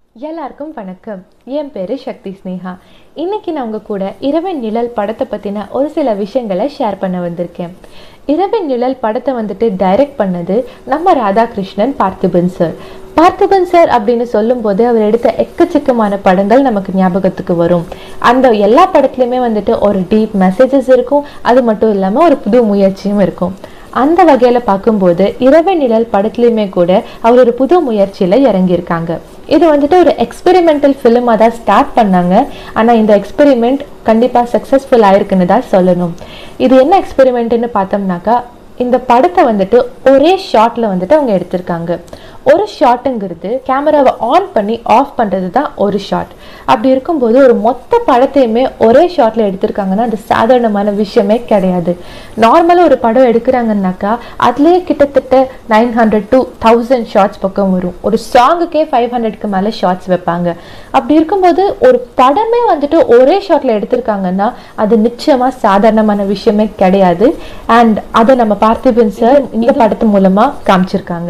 எல்லாருக்கும் வணக்கம் என் பேர் சக்தி ஸ்னேகா இன்னைக்கு நான் உங்க கூட இரவின் நிழல் படத்தை பற்றின ஒரு சில விஷயங்களை ஷேர் பண்ண வந்திருக்கேன் இரவின் நிழல் படத்தை வந்துட்டு டைரக்ட் பண்ணது நம்ம ராதாகிருஷ்ணன் பார்த்திபன் சார் பார்த்திபன் சார் அப்படின்னு சொல்லும்போது அவர் எடுத்த எக்கச்சக்கமான படங்கள் நமக்கு ஞாபகத்துக்கு வரும் அந்த எல்லா படத்துலையுமே வந்துட்டு ஒரு டீப் மெசேஜஸ் இருக்கும் அது மட்டும் இல்லாமல் ஒரு புது முயற்சியும் இருக்கும் அந்த வகையில் பார்க்கும்போது இரவு நிழல் படத்துலையுமே கூட அவர் ஒரு புது முயற்சியில் இறங்கியிருக்காங்க இது வந்துட்டு ஒரு எக்ஸ்பெரிமெண்டல் ஃபிலிமாக தான் ஸ்டார்ட் பண்ணாங்க ஆனால் இந்த எக்ஸ்பெரிமெண்ட் கண்டிப்பாக சக்ஸஸ்ஃபுல் ஆயிருக்குன்னு தான் சொல்லணும் இது என்ன எக்ஸ்பெரிமெண்ட்னு பார்த்தோம்னாக்கா இந்த படத்தை வந்துட்டு ஒரே ஷாட்டில் வந்துட்டு அவங்க எடுத்திருக்காங்க ஒரு ஷாட்டுங்கிறது கேமராவை ஆன் பண்ணி ஆஃப் பண்ணுறது தான் ஒரு ஷாட் அப்படி இருக்கும்போது ஒரு மொத்த படத்தையுமே ஒரே ஷாட்டில் எடுத்திருக்காங்கன்னா அது சாதாரணமான விஷயமே கிடையாது நார்மலாக ஒரு படம் எடுக்கிறாங்கன்னாக்கா அதுலேயே கிட்டத்தட்ட nine hundred to thousand shots பக்கம் வரும் ஒரு சாங்குக்கே ஃபைவ் ஹண்ட்ரட்க்கு மேலே ஷார்ட்ஸ் வைப்பாங்க அப்படி இருக்கும்போது ஒரு படமே வந்துட்டு ஒரே ஷாட்டில் எடுத்திருக்காங்கன்னா அது நிச்சயமாக சாதாரணமான விஷயமே கிடையாது அண்ட் அதை நம்ம பார்த்திபன் சார் இந்த படத்து மூலமாக காமிச்சிருக்காங்க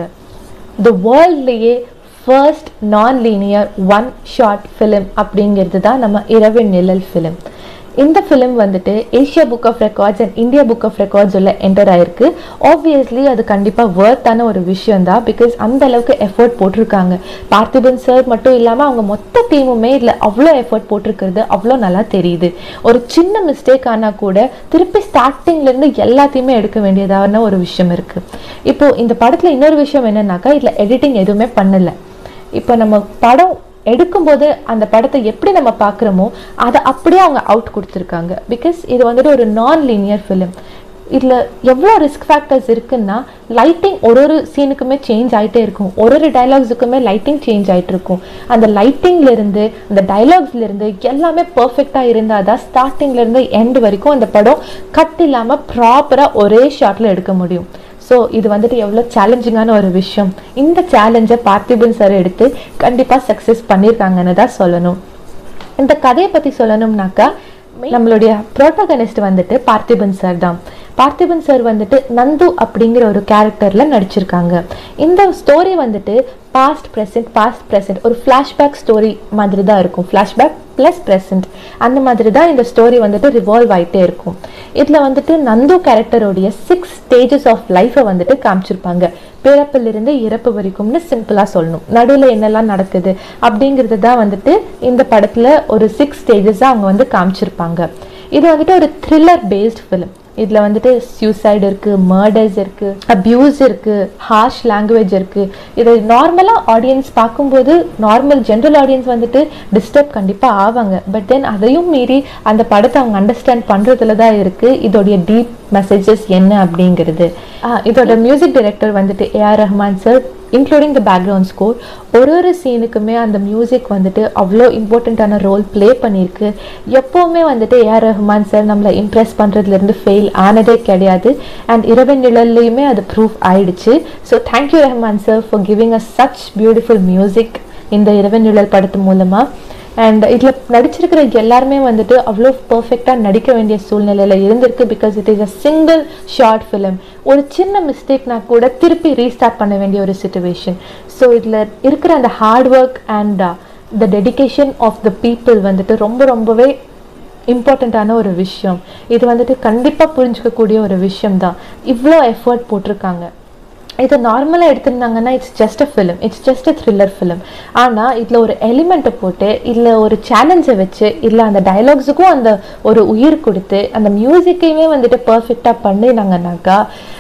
த வேர்ல்ட்லேயே first non linear one shot film அப்படிங்கிறது தான் நம்ம இரவின் நிழல் ஃபிலிம் இந்த ஃபிலிம் வந்துட்டு Asia book of records and India book of records உள்ள என்டர் ஆயிருக்கு ஆப்வியஸ்லி அது கண்டிப்பாக ஒர்த்தான ஒரு விஷயம் தான் பிகாஸ் அந்த அளவுக்கு எஃபர்ட் போட்டிருக்காங்க பார்த்திபன் சார் மட்டும் இல்லாமல் அவங்க மொத்த டீமுமே இதில் அவ்வளோ எஃபர்ட் போட்டிருக்கிறது அவ்வளோ நல்லா தெரியுது ஒரு சின்ன மிஸ்டேக் ஆனால் கூட திருப்பி ஸ்டார்டிங்லேருந்து எல்லாத்தையுமே எடுக்க வேண்டியதான ஒரு விஷயம் இருக்குது இப்போது இந்த படத்தில் இன்னொரு விஷயம் என்னன்னாக்கா இதில் எடிட்டிங் எதுவுமே பண்ணலை இப்போ நம்ம படம் எடுக்கும்போது அந்த படத்தை எப்படி நம்ம பார்க்குறோமோ அதை அப்படியே அவங்க அவுட் கொடுத்துருக்காங்க பிகாஸ் இது வந்துட்டு ஒரு நான் லீனியர் ஃபிலிம் இதில் எவ்வளோ ரிஸ்க் ஃபேக்டர்ஸ் இருக்குன்னா லைட்டிங் ஒரு ஒரு சீனுக்குமே சேஞ்ச் ஆகிட்டே இருக்கும் ஒரு ஒரு டைலாக்ஸுக்குமே லைட்டிங் சேஞ்ச் ஆகிட்டு இருக்கும் அந்த லைட்டிங்லேருந்து அந்த டைலாக்ஸ்லேருந்து எல்லாமே பர்ஃபெக்டாக இருந்தால் தான் ஸ்டார்டிங்லேருந்து எண்ட் வரைக்கும் அந்த படம் கட் இல்லாமல் ப்ராப்பராக ஒரே ஷாட்டில் எடுக்க முடியும் ஸோ இது வந்துட்டு எவ்வளோ சேலஞ்சிங்கான ஒரு விஷயம் இந்த சேலஞ்சை பார்த்திபன் சார் எடுத்து கண்டிப்பாக சக்ஸஸ் பண்ணியிருக்காங்கன்னு தான் சொல்லணும் இந்த கதையை பற்றி சொல்லணும்னாக்கா நம்மளுடைய ப்ரோட்டகனிஸ்ட் வந்துட்டு பார்த்திபன் சார் தான் பார்த்திபன் சார் வந்துட்டு நந்து அப்படிங்கிற ஒரு கேரக்டரில் நடிச்சிருக்காங்க இந்த ஸ்டோரி வந்துட்டு பாஸ்ட் ப்ரெசென்ட் பாஸ்ட் ப்ரெசென்ட் ஒரு ஃப்ளாஷ்பேக் ஸ்டோரி மாதிரி தான் இருக்கும் ஃப்ளாஷ்பேக் ப்ளஸ் ப்ரெசென்ட் அந்த மாதிரி தான் இந்த ஸ்டோரி வந்துட்டு ரிவால்வ் ஆகிட்டே இருக்கும் இதில் வந்துட்டு நந்து கேரக்டரோடைய சிக்ஸ் ஸ்டேஜஸ் ஆஃப் லைஃப்பை வந்துட்டு காமிச்சிருப்பாங்க பிறப்பிலிருந்து இறப்பு வரைக்கும்னு சிம்பிளாக சொல்லணும் நடுவில் என்னெல்லாம் நடக்குது அப்படிங்கிறது தான் வந்துட்டு இந்த படத்தில் ஒரு சிக்ஸ் ஸ்டேஜஸாக அவங்க வந்து காமிச்சிருப்பாங்க இது வந்துட்டு ஒரு த்ரில்லர் பேஸ்ட் ஃபிலிம் இதில் வந்துட்டு சூசைடு இருக்குது மர்டர்ஸ் இருக்குது அப்யூஸ் இருக்குது ஹார்ஷ் லாங்குவேஜ் இருக்குது இதை நார்மலாக ஆடியன்ஸ் பார்க்கும்போது நார்மல் ஜென்ரல் ஆடியன்ஸ் வந்துட்டு டிஸ்டர்ப் கண்டிப்பாக ஆவாங்க பட் தென் அதையும் மீறி அந்த படத்தை அவங்க அண்டர்ஸ்டாண்ட் பண்ணுறதுல தான் இருக்குது இதோடைய டீப் மெசேஜஸ் என்ன அப்படிங்கிறது இதோட மியூசிக் டைரக்டர் வந்துட்டு AR Rahman sir including the background score ஒரு ஒரு சீனுக்குமே அந்த மியூசிக் வந்துட்டு அவ்வளோ இம்பார்ட்டண்ட்டான ரோல் ப்ளே பண்ணியிருக்கு எப்போவுமே வந்துட்டு ஏஆர் ரஹ்மான் சார் நம்மளை இம்ப்ரெஸ் பண்ணுறதுலேருந்து ஃபெயில் ஆனதே கிடையாது அண்ட் இரவின் நிழல்லையுமே அது ப்ரூஃப் ஆயிடுச்சு so thank you Rahman sir for giving a such beautiful music இந்த இரவின் நிழல் படத்து மூலமாக அண்ட் இதில் நடிச்சிருக்கிற எல்லாருமே வந்துட்டு அவ்வளோ பர்ஃபெக்டாக நடிக்க வேண்டிய சூழ்நிலையில் இருந்திருக்கு because it is a single shot film ஒரு சின்ன மிஸ்டேக்னா கூட திருப்பி ரீஸ்டார்ட் பண்ண வேண்டிய ஒரு சுச்சுவேஷன் ஸோ இதில் இருக்கிற அந்த hard work and the dedication of the people வந்துட்டு ரொம்ப ரொம்பவே இம்பார்ட்டண்ட்டான ஒரு விஷயம் இது வந்துட்டு கண்டிப்பாக புரிஞ்சுக்கக்கூடிய ஒரு விஷயம் தான் இவ்வளோ எஃபர்ட் போட்டிருக்காங்க இது நார்மலாக எடுத்திருந்தாங்கன்னா it's just a film it's just a thriller film ஆனால் இதில் ஒரு எலிமெண்ட்டை போட்டு இதில் ஒரு சேலஞ்சை வச்சு இதில் அந்த டைலாக்ஸுக்கும் அந்த ஒரு உயிர் கொடுத்து அந்த மியூசிக்கையுமே வந்துட்டு பர்ஃபெக்டாக பண்ணினாங்கனாக்கா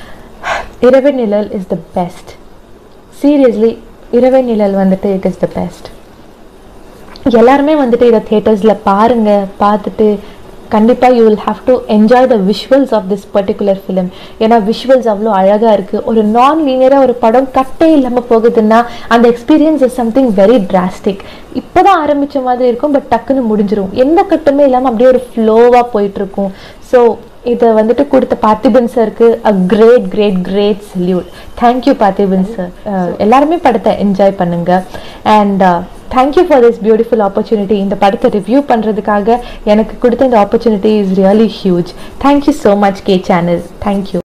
இரவு நிழல் இஸ் த பெஸ்ட் சீரியஸ்லி இரவு நிழல் வந்துட்டு இட் இஸ் த பெஸ்ட் எல்லாருமே வந்துட்டு இதை தேட்டர்ஸில் பாருங்கள் பார்த்துட்டு கண்டிப்பாக you will have to enjoy the visuals of this particular film ஏன்னா விஷுவல்ஸ் அவ்வளோ அழகாக இருக்குது ஒரு நான் லீனியராக ஒரு படம் கட்டே இல்லாமல் போகுதுன்னா அந்த experience is something very drastic இப்போ தான் ஆரம்பித்த மாதிரி இருக்கும் பட் டக்குன்னு முடிஞ்சிரும் எந்த கட்டுமே இல்லாமல் அப்படியே ஒரு ஃப்ளோவாக போயிட்டுருக்கும் ஸோ இதை வந்துட்டு கொடுத்த பார்த்திபன் சருக்கு a great great great salute thank you Parthiban sir எல்லாருமே படத்தை என்ஜாய் பண்ணுங்க and thank you for this beautiful opportunity இந்த படத்தை ரிவ்யூ பண்ணுறதுக்காக எனக்கு கொடுத்த இந்த opportunity is really huge thank you so much K channel thank you